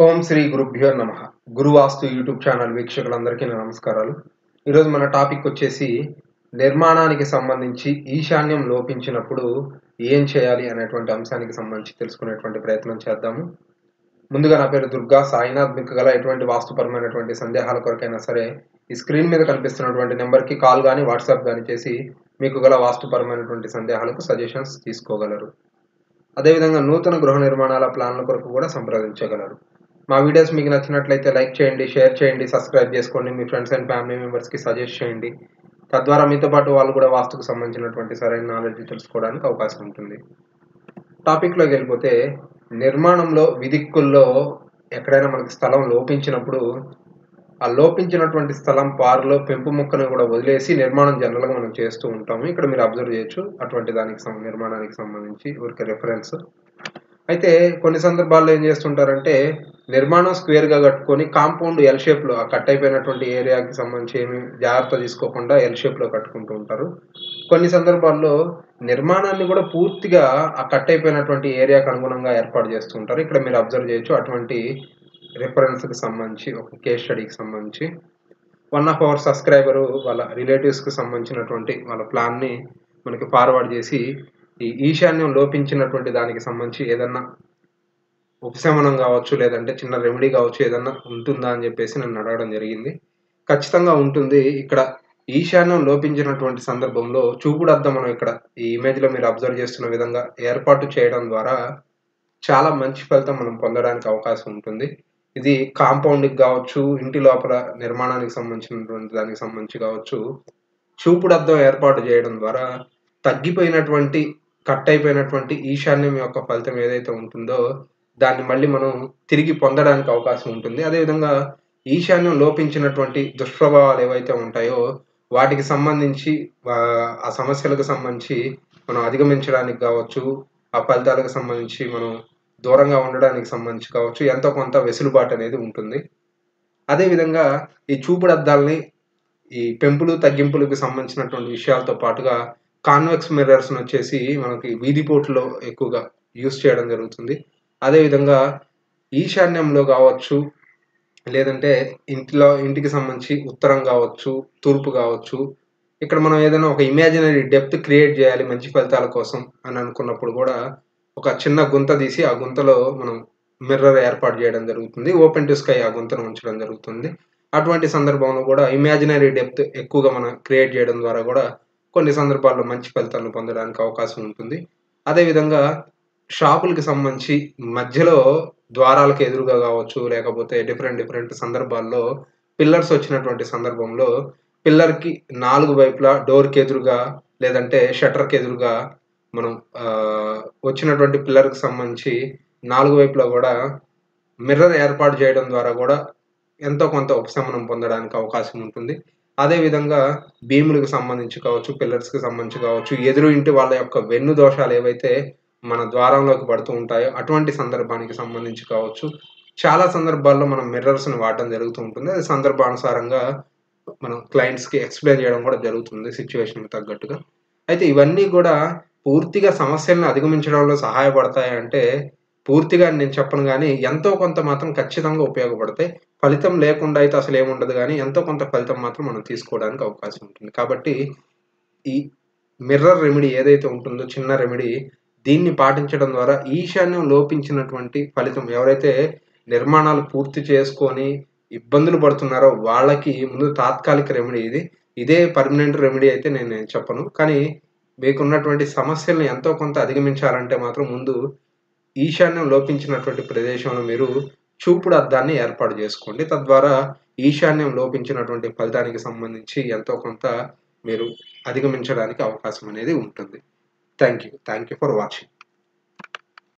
ఓం శ్రీ గురుభ్యో నమ గురువాస్తు YouTube channel వీక్షకులందరికీ నా నమస్కారాలు ఈరోజు మన టాపిక్ వచ్చేసి నిర్మాణానికి సంబంధించి ఈశాన్యం లోపించినప్పుడు ఏం చేయాలి అనేటువంటి అంశానికి సంబంధించి తెలుసుకునేటువంటి ప్రయత్నం చేద్దాము ముందుగా నా పేరు దుర్గా సాయినాథ్ మీకు గల ఎటువంటి వాస్తుపరమైనటువంటి సందేహాల కొరకైనా సరే ఈ స్క్రీన్ మీద కనిపిస్తున్నటువంటి నెంబర్కి కాల్ కానీ వాట్సాప్ కానీ చేసి మీకు గల వాస్తుపరమైనటువంటి సందేహాలకు సజెషన్స్ తీసుకోగలరు అదేవిధంగా నూతన గృహ నిర్మాణాల ప్లాన్ల కొరకు కూడా సంప్రదించగలరు మా వీడియోస్ మీకు నచ్చినట్లయితే లైక్ చేయండి షేర్ చేయండి సబ్స్క్రైబ్ చేసుకోండి మీ ఫ్రెండ్స్ అండ్ ఫ్యామిలీ మెంబర్స్కి సజెస్ట్ చేయండి తద్వారా మీతో పాటు వాళ్ళు కూడా వాస్తుకు సంబంధించినటువంటి సరైన నాలెడ్జ్ తెలుసుకోవడానికి అవకాశం ఉంటుంది టాపిక్లోకి వెళ్ళిపోతే నిర్మాణంలో విదిక్కుల్లో ఎక్కడైనా మనకి స్థలం లోపించినప్పుడు ఆ లోపించినటువంటి స్థలం పారులో పెంపు మొక్కను కూడా వదిలేసి నిర్మాణం జనరల్గా మనం చేస్తూ ఉంటాము ఇక్కడ మీరు అబ్జర్వ్ చేయొచ్చు అటువంటి దానికి సం- నిర్మాణానికి సంబంధించి ఊరికే రెఫరెన్స్ అయితే కొన్ని సందర్భాల్లో ఏం చేస్తుంటారంటే నిర్మాణం స్క్వేర్ గా కట్టుకొని కాంపౌండ్ ఎల్ షేప్ లో ఆ కట్ అయిపోయినటువంటి ఏరియాకి సంబంధించి ఏమి జాగ్రత్త తీసుకోకుండా ఎల్ షేప్ లో కట్టుకుంటూ ఉంటారు కొన్ని సందర్భాల్లో నిర్మాణాన్ని కూడా పూర్తిగా ఆ కట్ అయిపోయినటువంటి ఏరియాకి అనుగుణంగా ఏర్పాటు చేస్తూ ఉంటారు ఇక్కడ మీరు అబ్జర్వ్ చేయొచ్చు అటువంటి reference కి సంబంధించి ఒక కేస్ స్టడీకి సంబంధించి వన్ ఆఫ్ అవర్ సబ్స్క్రైబర్ వాళ్ళ రిలేటివ్స్ కి సంబంధించినటువంటి వాళ్ళ ప్లాన్ ని మనకి ఫార్వర్డ్ చేసి ఈ ఈశాన్యం లోపించినటువంటి దానికి సంబంధించి ఏదన్నా ఉపశమనం కావచ్చు లేదంటే చిన్న రెమెడీ కావచ్చు ఏదన్నా ఉంటుందా అని చెప్పేసి నన్ను అడగడం జరిగింది ఖచ్చితంగా ఉంటుంది ఇక్కడ ఈశాన్యం లోపించినటువంటి సందర్భంలో చూపుడు అద్దం మనం ఇక్కడ ఈ ఇమేజ్ లో మీరు అబ్జర్వ్ చేస్తున్న విధంగా ఏర్పాటు చేయడం ద్వారా చాలా మంచి ఫలితం మనం పొందడానికి అవకాశం ఉంటుంది ఇది కాంపౌండ్ కావచ్చు ఇంటి లోపల నిర్మాణానికి సంబంధించినటువంటి దానికి సంబంధించి కావచ్చు చూపుడు అద్దం ఏర్పాటు చేయడం ద్వారా తగ్గిపోయినటువంటి కట్ అయిపోయినటువంటి ఈశాన్యం యొక్క ఫలితం ఏదైతే ఉంటుందో దాన్ని మళ్ళీ మనం తిరిగి పొందడానికి అవకాశం ఉంటుంది అదేవిధంగా ఈశాన్యం లోపించినటువంటి దుష్ప్రభావాలు ఏవైతే ఉంటాయో వాటికి సంబంధించి వా- ఆ సమస్యలకు సంబంధించి మనం అధిగమించడానికి కావచ్చు ఆ ఫలితాలకు సంబంధించి మనం దూరంగా ఉండడానికి సంబంధించి కావచ్చు ఎంతో కొంత వెసులుబాటు అనేది ఉంటుంది అదేవిధంగా ఈ చూపుడు అద్దాలని ఈ పెంపులు తగ్గింపులకు సంబంధించినటువంటి విషయాలతో పాటుగా కాన్వెక్స్ మిర్రర్స్ వచ్చేసి మనకి వీధి పోటులో ఎక్కువగా యూస్ చేయడం జరుగుతుంది అదేవిధంగా ఈశాన్యంలో కావచ్చు లేదంటే ఇంటిలో ఇంటికి సంబంధించి ఉత్తరం కావచ్చు తూర్పు కావచ్చు ఇక్కడ మనం ఏదైనా ఒక ఇమాజినరీ డెప్త్ క్రియేట్ చేయాలి మంచి ఫలితాల కోసం అని అనుకున్నప్పుడు కూడా ఒక చిన్న గుంత తీసి ఆ గుంతలో మనం మిర్రర్ ఏర్పాటు చేయడం జరుగుతుంది ఓపెన్ టు స్కై ఆ గుంతను ఉంచడం జరుగుతుంది అటువంటి సందర్భంలో కూడా ఇమాజినరీ డెప్త్ ఎక్కువగా మనం క్రియేట్ చేయడం ద్వారా కూడా కొన్ని సందర్భాల్లో మంచి ఫలితాలను పొందడానికి అవకాశం ఉంటుంది అదేవిధంగా షాపులకి సంబంధించి మధ్యలో ద్వారాలకు ఎదురుగా కావచ్చు లేకపోతే డిఫరెంట్ డిఫరెంట్ సందర్భాల్లో పిల్లర్స్ వచ్చినటువంటి సందర్భంలో పిల్లర్కి నాలుగు వైపులా డోర్కి ఎదురుగా లేదంటే షట్టర్కి ఎదురుగా మనం ఆ, వచ్చినటువంటి పిల్లర్కి సంబంధించి నాలుగు వైపులా కూడా మిర్రర్ ఏర్పాటు చేయడం ద్వారా కూడా ఎంతో కొంత ఉపశమనం పొందడానికి అవకాశం ఉంటుంది అదేవిధంగా భీములకు సంబంధించి కావచ్చు పిల్లర్స్కి సంబంధించి కావచ్చు ఎదురు ఇంటి వాళ్ళ యొక్క వెన్ను దోషాలు ఏవైతే మన ద్వారంలోకి పడుతూ ఉంటాయో అటువంటి సందర్భానికి సంబంధించి కావచ్చు చాలా సందర్భాల్లో మనం మిర్రర్స్ని వాడడం జరుగుతూ ఉంటుంది అది సందర్భానుసారంగా మనం క్లయింట్స్కి ఎక్స్ప్లెయిన్ చేయడం కూడా జరుగుతుంది సిచ్యువేషన్కి తగ్గట్టుగా అయితే ఇవన్నీ కూడా పూర్తిగా సమస్యలను అధిగమించడంలో సహాయపడతాయి అంటే పూర్తిగా నేను చెప్పను కానీ ఎంతో కొంత మాత్రం ఖచ్చితంగా ఉపయోగపడతాయి ఫలితం లేకుండా అయితే అసలు ఏముండదు కానీ ఎంతో కొంత ఫలితం మాత్రం మనం తీసుకోవడానికి అవకాశం ఉంటుంది కాబట్టి ఈ మిర్రర్ రెమెడీ ఏదైతే ఉంటుందో చిన్న రెమెడీ దీన్ని పాటించడం ద్వారా ఈశాన్యం లోపించినటువంటి ఫలితం ఎవరైతే నిర్మాణాలు పూర్తి చేసుకొని ఇబ్బందులు పడుతున్నారో వాళ్ళకి ముందు తాత్కాలిక రెమెడీ ఇది ఇదే పర్మనెంట్ రెమెడీ అయితే నేను చెప్పను కానీ మీకున్నటువంటి సమస్యల్ని ఎంతో కొంత అధిగమించాలంటే మాత్రం ముందు ఈశాన్యం లోపించినటువంటి ప్రదేశంలో మీరు చూపుడు అద్దాన్ని ఏర్పాటు చేసుకోండి తద్వారా ఈశాన్యం లోపించినటువంటి ఫలితానికి సంబంధించి ఎంతో కొంత మీరు అధిగమించడానికి అవకాశం అనేది ఉంటుంది thank you thank you for watching